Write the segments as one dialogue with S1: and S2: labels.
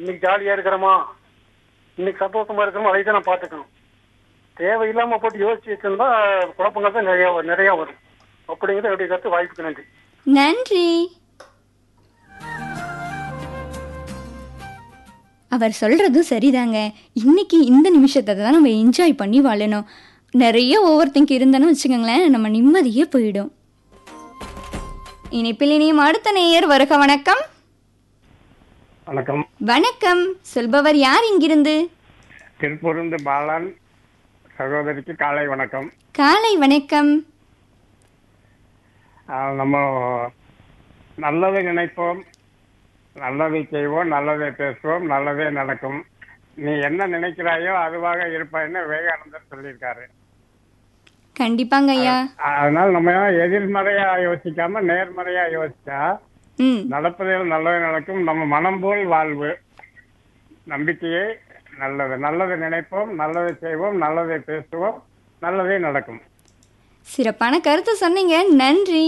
S1: இன்னைக்கு ஜாலியா இருக்கிறோமா இன்னைக்கு சந்தோஷமா இருக்கிறோமா அதை தான் நான் பார்த்துக்கணும் தேவையில்லாம போட்டு யோசிச்சு வச்சிருந்தா குழப்பங்கள் தான் நிறைய வரும், நிறைய வரும் அப்படிங்கிறது என்னுடைய கருத்து வாய்ப்புக்கு நன்றி
S2: நன்றி அவர் சொல்றதும் சரிதாங்க இன்னைக்கு இந்த நிமிஷத்தை தான் நம்ம என்ஜாய் பண்ணி வாழணும் நிறைய ஓவர் திங்க் இருந்தோன்னு வச்சுக்கோங்களேன் நம்ம நிம்மதியே போயிடும் இனிப்பில் இனியும் அடுத்த நேயர் வருக வணக்கம்
S3: வணக்கம்
S2: வணக்கம் சொல்பவர் யார் இங்கிருந்து
S3: திருப்பூருந்து பாலன் சகோதரிக்கு காலை வணக்கம்
S2: காலை வணக்கம்
S3: ஆஹ் நம்ம நல்லதை நினைப்போம் நல்லதை செய்வோம் நல்லதை பேசுவோம் நல்லதே நடக்கும் நீ என்ன நினைக்கிறாயோ அதுவாக இருப்பாய்ன்னு விவேகானந்தர் சொல்லியிருக்காரு
S2: கண்டிப்பாங்க ஐயா
S3: அதனால நம்ம எதிர்மறையா யோசிக்காம நேர்மறையா யோசிச்சா
S2: ம்
S3: நடப்பதில் நல்லது நடக்கும் நம்ம மனம் போல் வாழ்வு நம்பிக்கையே நல்லது நல்லதை நினைப்போம் நல்லதை செய்வோம் நல்லதை பேசுவோம் நல்லதே நடக்கும்
S2: சிறப்பான கருத்து சொன்னீங்க நன்றி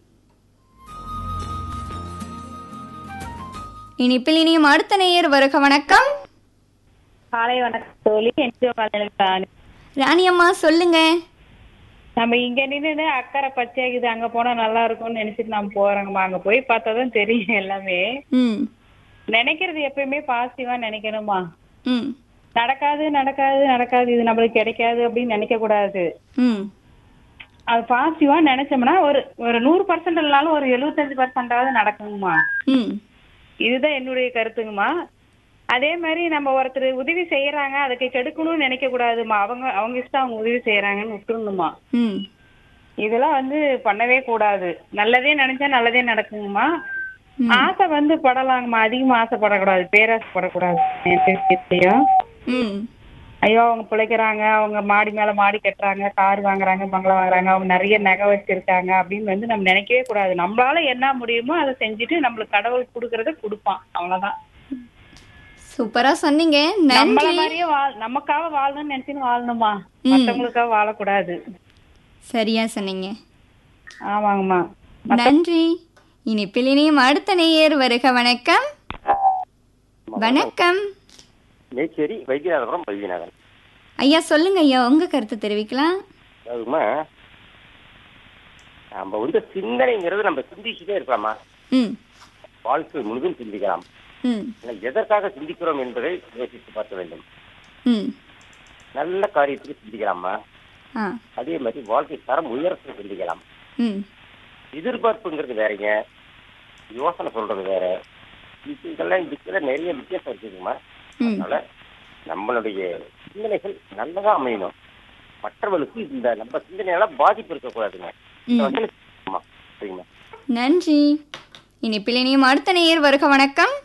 S2: இனிப்பில் இனியும் அடுத்த நேயர் வருக வணக்கம்
S4: காலை வணக்கம் தோழி என்ஜிஓ காலையில்
S2: ராணி அம்மா சொல்லுங்க
S4: நம்ம இங்க நின்று அக்கறை பச்சைக்குது அங்க போனா நல்லா இருக்கும்னு நினைச்சிட்டு நம்ம போறோங்கம்மா அங்க போய் பார்த்தா தான் தெரியும் எல்லாமே
S2: ம்
S4: நினைக்கிறது எப்பயுமே பாசிட்டிவா நினைக்கணுமா
S2: ம்
S4: நடக்காது நடக்காது நடக்காது இது நம்மளுக்கு கிடைக்காது அப்படின்னு நினைக்க கூடாது
S2: ம்
S4: அது பாசிட்டிவா நினைச்சோம்னா ஒரு ஒரு நூறு பர்சன்ட் இல்லைனாலும் ஒரு எழுபத்தஞ்சு பர்சன்டாவது நடக்குங்கம்மா
S2: ம்
S4: இதுதான் என்னுடைய கருத்துங்கம்மா அதே மாதிரி நம்ம ஒருத்தர் உதவி செய்யறாங்க அதுக்கு கெடுக்கணும்னு நினைக்க கூடாதுமா அவங்க அவங்க இஷ்டம் அவங்க உதவி செய்யறாங்கன்னு விட்டுருணுமா
S2: ம்
S4: இதெல்லாம் வந்து பண்ணவே கூடாது நல்லதே நினைச்சா நல்லதே நடக்குங்கம்மா ஆசை வந்து படலாங்கம்மா அதிகமா ஆசைப்படக்கூடாது பேராசைப்படக்கூடாது எந்த விஷயத்தையும்
S2: ம்
S4: ஐயோ அவங்க பிழைக்கிறாங்க அவங்க மாடி மேல மாடி கட்டுறாங்க கார் வாங்குறாங்க பங்களா வாங்குறாங்க அவங்க நிறைய நகை வச்சிருக்காங்க அப்படின்னு வந்து நம்ம நினைக்கவே கூடாது நம்மளால என்ன முடியுமோ அதை செஞ்சுட்டு நம்மளுக்கு கடவுள் கொடுக்கறத கொடுப்பான் அவ்வளவுதான்
S2: சூப்பரா சொன்னீங்க
S4: நம்மள
S2: நன்றி
S4: மாதிரியே வாழ் நமக்காக வாழணும்னு நினைச்சுன்னு வாழணுமா மத்தவங்களுக்காக வாழக்கூடாது
S2: சரியா சொன்னீங்க
S4: ஆமாங்கம்மா
S2: நன்றி இனிப்பில் இனியும் அடுத்த நேயர் வருக வணக்கம் வணக்கம்
S5: மேச்சேரி வைத்தியநாதபுரம் வைத்தியநாதன்
S2: ஐயா சொல்லுங்க ஐயா உங்க கருத்து தெரிவிக்கலாம்
S5: அதுமா நம்ம வந்து சிந்தனைங்கிறது நம்ம சிந்திச்சுட்டே இருக்கலாமா
S2: ம்
S5: வாழ்க்கை முழுதும் சிந்திக்கலாம்
S2: ம்
S5: ஆனா எதற்காக சிந்திக்கிறோம் என்பதை யோசித்து பார்க்க வேண்டும்
S2: ம்
S5: நல்ல காரியத்துக்கு சிந்திக்கலாமா
S2: ஆ
S5: அதே மாதிரி வாழ்க்கை தரம் உயரத்துக்கு சிந்திக்கலாம்
S2: ம்
S5: எதிர்பார்ப்புங்கிறது வேறங்க யோசனை சொல்றது வேற இதெல்லாம் இதுக்குள்ள நிறைய வித்தியாசம் இருக்குதுமா
S2: ம்
S5: அதனால நம்மளுடைய சிந்தனைகள் நல்லதா அமையணும் மற்றவர்களுக்கு இந்த நம்ம சிந்தனையால பாதிப்பு இருக்கக்கூடாதுங்க
S2: ம்.
S5: ஆமா, சரிங்களா
S2: நன்றி இனிப்பில் இனியும் அடுத்த நேயர் வருக வணக்கம்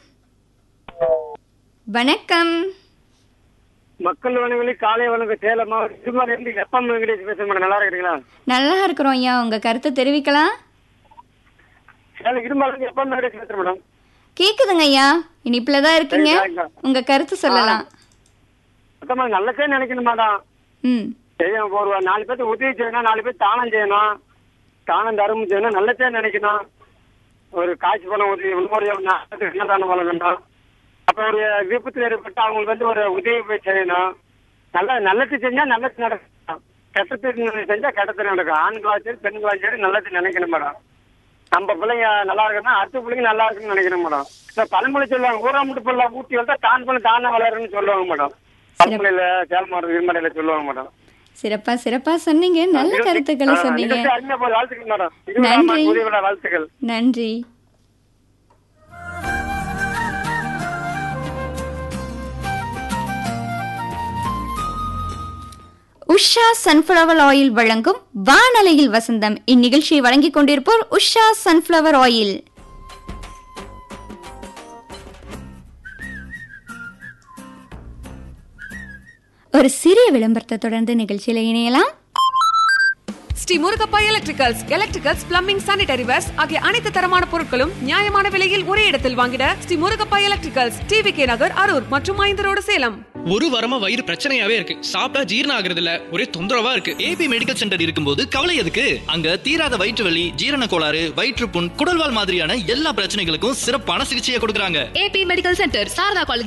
S2: வணக்கம்
S1: மக்கள் வணங்கி காலை வணக்கம் சேலம் மாவட்டம் திருமலை இருந்து எப்பம் வெங்கடேஷ் பேசுறேன் மேடம் நல்லா இருக்கிறீங்களா
S2: நல்லா இருக்கிறோம் ஐயா உங்க கருத்தை தெரிவிக்கலாம்
S1: சேலம் இரும்பாலும் எப்பம் வெங்கடேஷ் பேசுறேன் மேடம்
S2: கேக்குதுங்க ஐயா இனிப்புல தான் இருக்கீங்க
S1: சரிங்க.
S2: உங்க கருத்து சொல்லலாம்
S1: மொத்தமா நல்லதே நினைக்கணும் மேடம்
S2: ம்
S1: செய்யணும் ஒரு நாலு பேர்த்து உதவி செய்யணும் நாலு பேர் தானம் செய்யணும் தானம் தர்மம் செய்யணும் நல்லதே நினைக்கணும் ஒரு காசு பணம் உதவி இன்னொரு அன்னதானம் வழங்கணும் அப்போ ஒரு விபத்து ஏற்பட்டு அவங்களுக்கு வந்து ஒரு உதவி போய் செய்யணும் நல்ல நல்லது செஞ்சா நல்லது நடக்கும் கெட்டது செஞ்சா கெட்டது நடக்கும் ஆண்களாக சரி பெண்களாக சரி நல்லது நினைக்கணும் மேடம் நம்ம பிள்ளைங்க நல்லா இருக்கணும் அடுத்த பிள்ளைங்க நல்லா இருக்குன்னு நினைக்கணும் மேடம் இந்த பழமொழி சொல்லுவாங்க ஊராமுட்டு பிள்ளை ஊட்டி வளர்த்தா தான் பிள்ளை தானே வளருன்னு சொல்லுவாங்க மேடம் பழமொழியில சேலமாடு இருமலையில சொல்லுவாங்க மேடம்
S2: சிறப்பா சிறப்பா சொன்னீங்க நல்ல கருத்துக்களை
S1: ஆ,
S2: சொன்னீங்க
S1: நிகழ்ச்சி அருமையா போகுது. வாழ்த்துக்கள் மேடம் இருபதாம்
S2: நன்றி.
S1: ஆண்டு உதவி விழா வாழ்த்துக்கள்
S2: நன்றி உஷா சன்ஃப்ளவர் ஆயில் வழங்கும் வானலையில் வசந்தம் இந்நிகழ்ச்சியை வழங்கிக் கொண்டிருப்போர் உஷா சன்ஃப்ளவர் ஆயில் ஒரு சிறிய விளம்பரத்தை தொடர்ந்து நிகழ்ச்சியில இணையலாம்
S6: Shri Murugappa electricals electricals plumbing sanitary wares ஆகிய அனைத்து தரமான பொருட்களும் நியாயமான விலையில் ஒரே இடத்தில் வாங்கிட Shri Murugappa electricals T V K Nagar Arur மற்றும் ஐந்தரோடு சேலம்
S7: ஒரு வாரமா வயிறு பிரச்சனையாவே இருக்கு சாப்பிட்டா ஜீரணம் ஆகுறது இல்ல ஒரே தொந்தரவா இருக்கு
S8: ஏபி மெடிக்கல் சென்டர் இருக்கும்போது கவலை எதுக்கு அங்க தீராத வயிற்று வலி ஜீரண கோளாறு வயிற்றுப்புண் குடல்வால் மாதிரியான எல்லா பிரச்சனைகளுக்கும் சிறப்பான சிகிச்சையை கொடுக்கறாங்க
S9: A B medical centre Sarada college